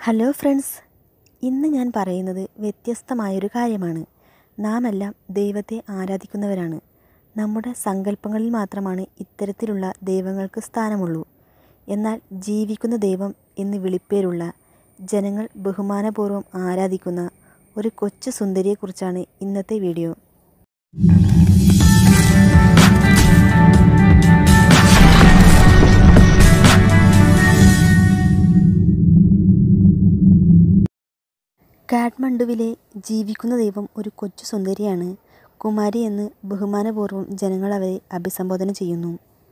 hello friends ഇന്ന് ഞാൻ പറയുന്നത് വ്യത്യസ്തമായൊരു കാര്യമാണ് നാമെല്ലാം ദൈവത്തെ ആരാധിക്കുന്നവരാണ് നമ്മുടെ സങ്കല്പങ്ങളിൽ മാത്രമാണ് ഇത്തരത്തിലുള്ള ദൈവങ്ങൾക്ക് സ്ഥാനമുള്ളൂ എന്നാൽ ജീവിക്കുന്ന ദൈവം എന്ന് വിളിപ്പേരുള്ള ജനങ്ങൾ ബഹുമാനപൂർവ്വം ആരാധിക്കുന്ന ഒരു കൊച്ചു സുന്ദരിയെക്കുറിച്ചാണ് ഇന്നത്തെ വീഡിയോ കാഠ്മണ്ഡുവിലെ ജീവിക്കുന്ന ദൈവം ഒരു കൊച്ചു സുന്ദരിയാണ് കുമാരി എന്ന് ബഹുമാനപൂർവ്വം ജനങ്ങൾ അവരെ അഭിസംബോധന ചെയ്യുന്നു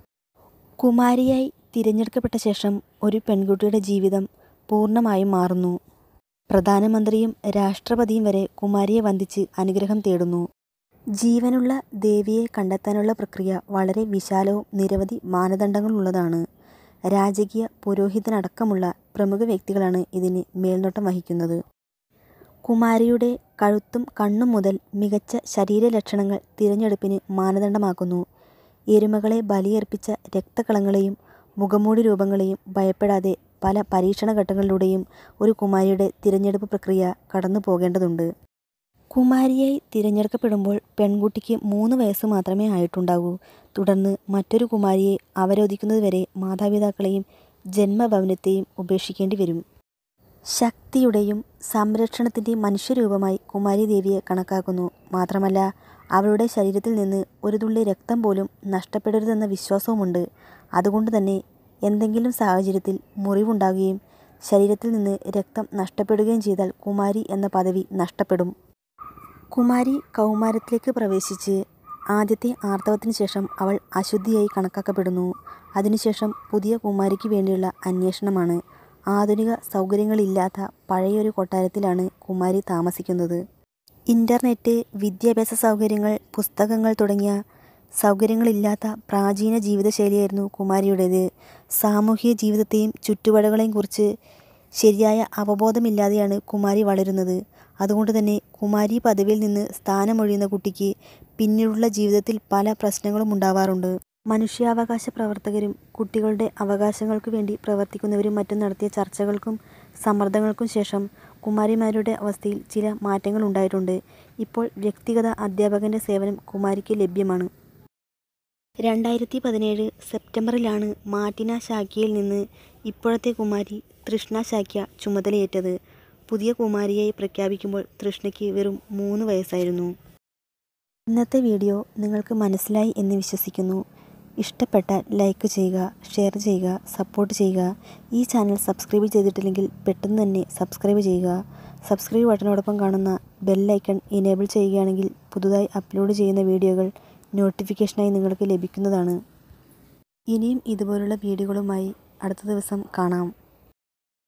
കുമാരിയായി തിരഞ്ഞെടുക്കപ്പെട്ട ശേഷം ഒരു പെൺകുട്ടിയുടെ ജീവിതം പൂർണ്ണമായും മാറുന്നു പ്രധാനമന്ത്രിയും രാഷ്ട്രപതിയും വരെ കുമാരിയെ വന്ദിച്ച് അനുഗ്രഹം തേടുന്നു ജീവനുള്ള ദേവിയെ കണ്ടെത്താനുള്ള പ്രക്രിയ വളരെ വിശാലവും നിരവധി മാനദണ്ഡങ്ങളുള്ളതാണ് രാജകീയ പുരോഹിതനടക്കമുള്ള പ്രമുഖ വ്യക്തികളാണ് ഇതിന് മേൽനോട്ടം വഹിക്കുന്നത് കുമാരിയുടെ കഴുത്തും കണ്ണും മുതൽ മികച്ച ശരീരലക്ഷണങ്ങൾ തിരഞ്ഞെടുപ്പിന് മാനദണ്ഡമാക്കുന്നു എരുമകളെ ബലിയർപ്പിച്ച രക്തകളങ്ങളെയും മുഖമൂടി രൂപങ്ങളെയും ഭയപ്പെടാതെ പല പരീക്ഷണഘട്ടങ്ങളിലൂടെയും ഒരു കുമാരിയുടെ തിരഞ്ഞെടുപ്പ് പ്രക്രിയ കടന്നു പോകേണ്ടതുണ്ട് കുമാരിയായി തിരഞ്ഞെടുക്കപ്പെടുമ്പോൾ പെൺകുട്ടിക്ക് മൂന്ന് വയസ്സ് മാത്രമേ ആയിട്ടുണ്ടാകൂ തുടർന്ന് മറ്റൊരു കുമാരിയെ അവരോധിക്കുന്നതുവരെ മാതാപിതാക്കളെയും ജന്മഭവനത്തെയും ഉപേക്ഷിക്കേണ്ടി വരും ശക്തിയുടെയും സംരക്ഷണത്തിൻ്റെയും മനുഷ്യരൂപമായി കുമാരി ദേവിയെ കണക്കാക്കുന്നു മാത്രമല്ല അവളുടെ ശരീരത്തിൽ നിന്ന് ഒരു തുള്ളി രക്തം പോലും നഷ്ടപ്പെടരുതെന്ന വിശ്വാസവുമുണ്ട് അതുകൊണ്ട് തന്നെ എന്തെങ്കിലും സാഹചര്യത്തിൽ മുറിവുണ്ടാകുകയും ശരീരത്തിൽ നിന്ന് രക്തം നഷ്ടപ്പെടുകയും ചെയ്താൽ കുമാരി എന്ന പദവി നഷ്ടപ്പെടും കുമാരി കൗമാരത്തിലേക്ക് പ്രവേശിച്ച് ആദ്യത്തെ ആർത്തവത്തിന് ശേഷം അവൾ അശുദ്ധിയായി കണക്കാക്കപ്പെടുന്നു അതിനുശേഷം പുതിയ കുമാരിക്ക് വേണ്ടിയുള്ള അന്വേഷണമാണ് ആധുനിക സൗകര്യങ്ങളില്ലാത്ത പഴയൊരു കൊട്ടാരത്തിലാണ് കുമാരി താമസിക്കുന്നത് ഇൻ്റർനെറ്റ് വിദ്യാഭ്യാസ സൗകര്യങ്ങൾ പുസ്തകങ്ങൾ തുടങ്ങിയ സൗകര്യങ്ങളില്ലാത്ത പ്രാചീന ജീവിതശൈലിയായിരുന്നു കുമാരിയുടേത് സാമൂഹിക ജീവിതത്തെയും ചുറ്റുപാടുകളെയും കുറിച്ച് ശരിയായ അവബോധമില്ലാതെയാണ് കുമാരി വളരുന്നത് അതുകൊണ്ട് തന്നെ കുമാരി പദവിയിൽ നിന്ന് സ്ഥാനമൊഴിയുന്ന കുട്ടിക്ക് പിന്നീടുള്ള ജീവിതത്തിൽ പല പ്രശ്നങ്ങളും ഉണ്ടാവാറുണ്ട് മനുഷ്യാവകാശ പ്രവർത്തകരും കുട്ടികളുടെ അവകാശങ്ങൾക്ക് വേണ്ടി പ്രവർത്തിക്കുന്നവരും മറ്റും നടത്തിയ ചർച്ചകൾക്കും സമ്മർദ്ദങ്ങൾക്കും ശേഷം കുമാരിമാരുടെ അവസ്ഥയിൽ ചില മാറ്റങ്ങൾ ഉണ്ടായിട്ടുണ്ട് ഇപ്പോൾ വ്യക്തിഗത അധ്യാപകൻ്റെ സേവനം കുമാരിക്ക് ലഭ്യമാണ് രണ്ടായിരത്തി പതിനേഴ് സെപ്റ്റംബറിലാണ് മാറ്റിന ശാഖയിൽ നിന്ന് ഇപ്പോഴത്തെ കുമാരി തൃഷ്ണ ശാഖ്യ ചുമതലയേറ്റത് പുതിയ കുമാരിയായി പ്രഖ്യാപിക്കുമ്പോൾ തൃഷ്ണയ്ക്ക് വെറും മൂന്ന് വയസ്സായിരുന്നു ഇന്നത്തെ വീഡിയോ നിങ്ങൾക്ക് മനസ്സിലായി എന്ന് വിശ്വസിക്കുന്നു ഇഷ്ടപ്പെട്ടാൽ ലൈക്ക് ചെയ്യുക ഷെയർ ചെയ്യുക സപ്പോർട്ട് ചെയ്യുക ഈ ചാനൽ സബ്സ്ക്രൈബ് ചെയ്തിട്ടില്ലെങ്കിൽ പെട്ടെന്ന് തന്നെ സബ്സ്ക്രൈബ് ചെയ്യുക സബ്സ്ക്രൈബ് ബട്ടനോടൊപ്പം കാണുന്ന ബെല്ലൈക്കൺ ഇനേബിൾ ചെയ്യുകയാണെങ്കിൽ പുതുതായി അപ്ലോഡ് ചെയ്യുന്ന വീഡിയോകൾ നോട്ടിഫിക്കേഷനായി നിങ്ങൾക്ക് ലഭിക്കുന്നതാണ് ഇനിയും ഇതുപോലുള്ള വീഡിയോകളുമായി അടുത്ത ദിവസം കാണാം